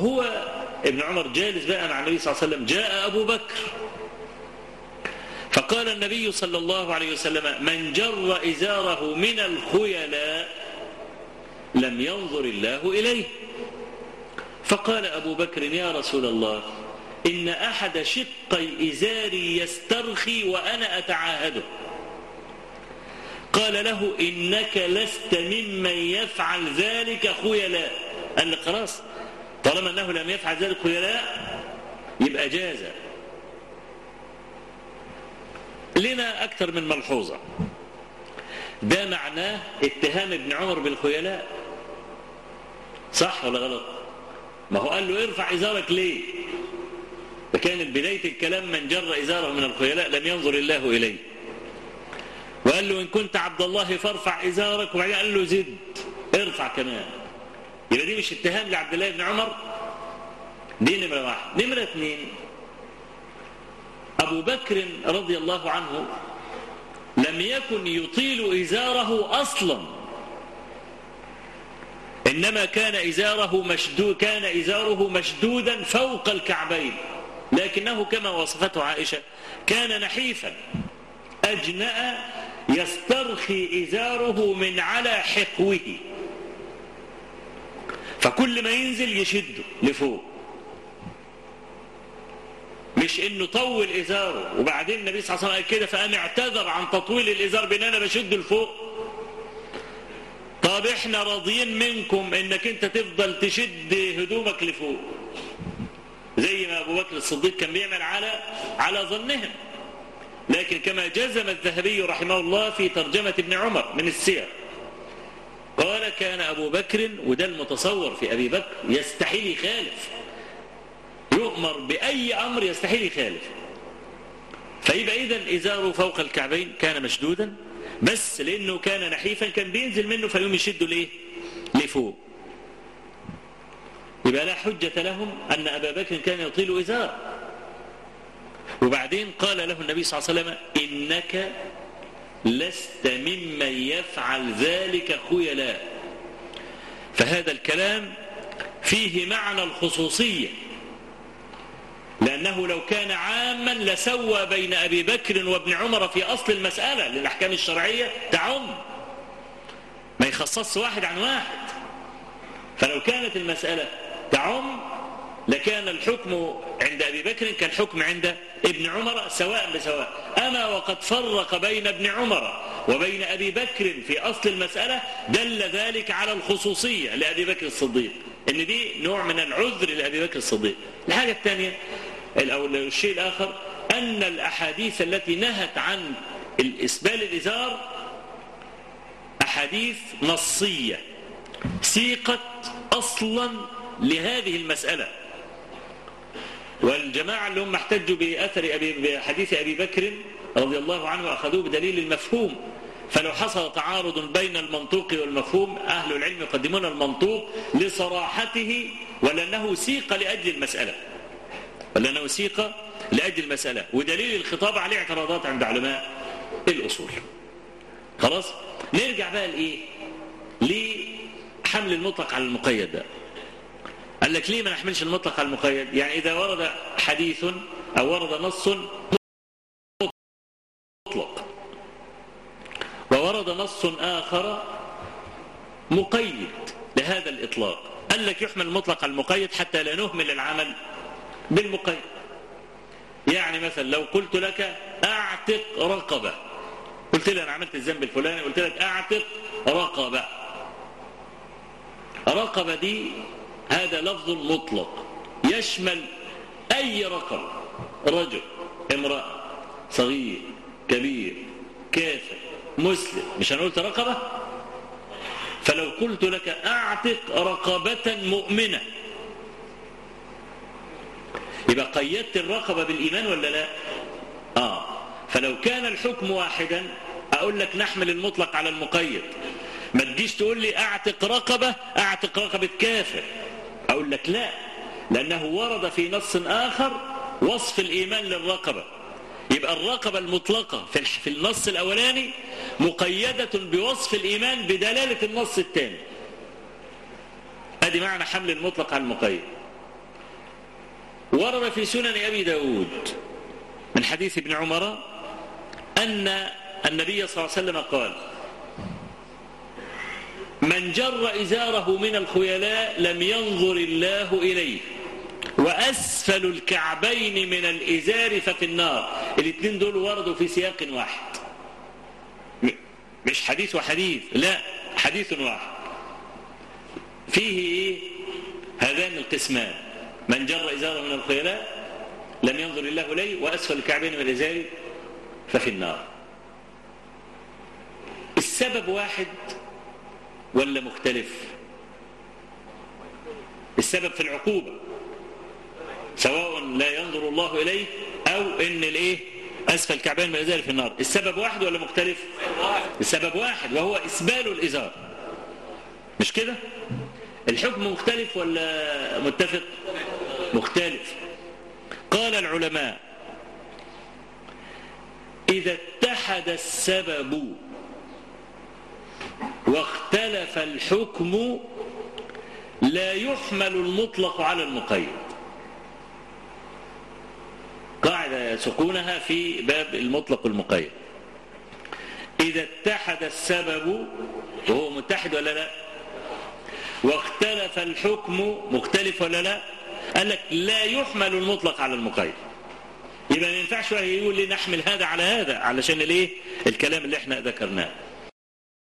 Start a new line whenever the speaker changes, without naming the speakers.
وهو ابن عمر جالس بقى مع النبي صلى الله عليه وسلم جاء أبو بكر فقال النبي صلى الله عليه وسلم من جر إزاره من الخيلاء لم ينظر الله إليه فقال أبو بكر يا رسول الله إن أحد شقي إزاري يسترخي وأنا أتعاهده قال له إنك لست ممن يفعل ذلك خيلاء قال لي خلاص طالما أنه لم يفعل ذلك خيلاء يبقى جاز لنا أكثر من ملحوظة ده معناه اتهام ابن عمر بالخيلاء صح ولا غلط ما هو قال له ارفع إزارك ليه فكانت بداية الكلام من جر إزاره من الخيلاء لم ينظر الله إليه وقال له إن كنت عبد الله فارفع إزارك وبعدين قال له زد ارفع كمان يبقى دي مش اتهام لعبد الله بن عمر دي نمرة واحد نمرة اثنين أبو بكر رضي الله عنه لم يكن يطيل إزاره أصلا إنما كان إزاره مشدود كان إزاره مشدودا فوق الكعبين لكنه كما وصفته عائشة كان نحيفا أجنأ يسترخي إزاره من على حقوه فكل ما ينزل يشده لفوق مش انه طول ازاره وبعدين النبي صلى الله عليه وسلم قال كده فقام اعتذر عن تطويل الازار بان انا بشده لفوق طب احنا راضيين منكم انك انت تفضل تشد هدومك لفوق زي ما ابو بكر الصديق كان بيعمل على على ظنهم لكن كما جزم الذهبي رحمه الله في ترجمة ابن عمر من السير قال كان أبو بكر وده المتصور في أبي بكر يستحيل يخالف يؤمر بأي أمر يستحيل يخالف فيبقى إذا إزاره فوق الكعبين كان مشدودا بس لأنه كان نحيفا كان بينزل منه فيقوم يشده ليه لفوق يبقى لا حجة لهم أن أبا بكر كان يطيل إزار وبعدين قال له النبي صلى الله عليه وسلم إنك لست ممن يفعل ذلك خيلاء فهذا الكلام فيه معنى الخصوصية لأنه لو كان عاما لسوى بين أبي بكر وابن عمر في أصل المسألة للأحكام الشرعية تعم ما يخصص واحد عن واحد فلو كانت المسألة تعم لكان الحكم عند أبي بكر كالحكم عند ابن عمر سواء بسواء أما وقد فرق بين ابن عمر وبين أبي بكر في أصل المسألة دل ذلك على الخصوصية لأبي بكر الصديق إن دي نوع من العذر لأبي بكر الصديق الحاجة الثانية أو الشيء الآخر أن الأحاديث التي نهت عن الإسبال الإزار أحاديث نصية سيقت أصلا لهذه المسألة والجماعة اللي هم احتجوا بأثر أبي بحديث أبي بكر رضي الله عنه أخذوه بدليل المفهوم فلو حصل تعارض بين المنطوق والمفهوم أهل العلم يقدمون المنطوق لصراحته ولأنه سيق لأجل المسألة ولأنه سيق لأجل المسألة ودليل الخطاب عليه اعتراضات عند علماء الأصول خلاص نرجع بقى لإيه لحمل المطلق على المقيد ده قال لك ليه ما نحملش المطلق على المقيد يعني إذا ورد حديث أو ورد نص مطلق وورد نص آخر مقيد لهذا الإطلاق قال لك يحمل المطلق على المقيد حتى لا نهمل العمل بالمقيد يعني مثلا لو قلت لك أعتق رقبة قلت لي أنا عملت الذنب الفلاني قلت لك أعتق رقبة رقبة دي هذا لفظ مطلق يشمل أي رقم رجل امرأة صغير كبير كافر مسلم مش أنا قلت رقبة فلو قلت لك أعتق رقبة مؤمنة يبقى قيدت الرقبة بالإيمان ولا لا آه فلو كان الحكم واحدا أقول لك نحمل المطلق على المقيد ما تجيش تقول لي أعتق رقبة أعتق رقبة كافر أقول لك لا لأنه ورد في نص آخر وصف الإيمان للرقبة يبقى الرقبة المطلقة في النص الأولاني مقيدة بوصف الإيمان بدلالة النص الثاني ادي معنى حمل المطلق على المقيد ورد في سنن أبي داود من حديث ابن عمر أن النبي صلى الله عليه وسلم قال من جر إزاره من الخيلاء لم ينظر الله إليه وأسفل الكعبين من الإزار ففي النار الاثنين دول وردوا في سياق واحد مش حديث وحديث لا حديث واحد فيه إيه؟ هذان القسمان من جر إزاره من الخيلاء لم ينظر الله إليه وأسفل الكعبين من الإزار ففي النار السبب واحد ولا مختلف السبب في العقوبة سواء لا ينظر الله إليه أو إن الإيه أسفل كعبين من الإزار في النار السبب واحد ولا مختلف السبب واحد وهو إسبال الإزار مش كده الحكم مختلف ولا متفق مختلف قال العلماء إذا اتحد السبب واختلف الحكم لا يحمل المطلق على المقيد قاعدة يسقونها في باب المطلق والمقيد إذا اتحد السبب وهو متحد ولا لا واختلف الحكم مختلف ولا لا قال لك لا يحمل المطلق على المقيد يبقى ما ينفعش يقول لي نحمل هذا على هذا علشان الايه الكلام اللي احنا ذكرناه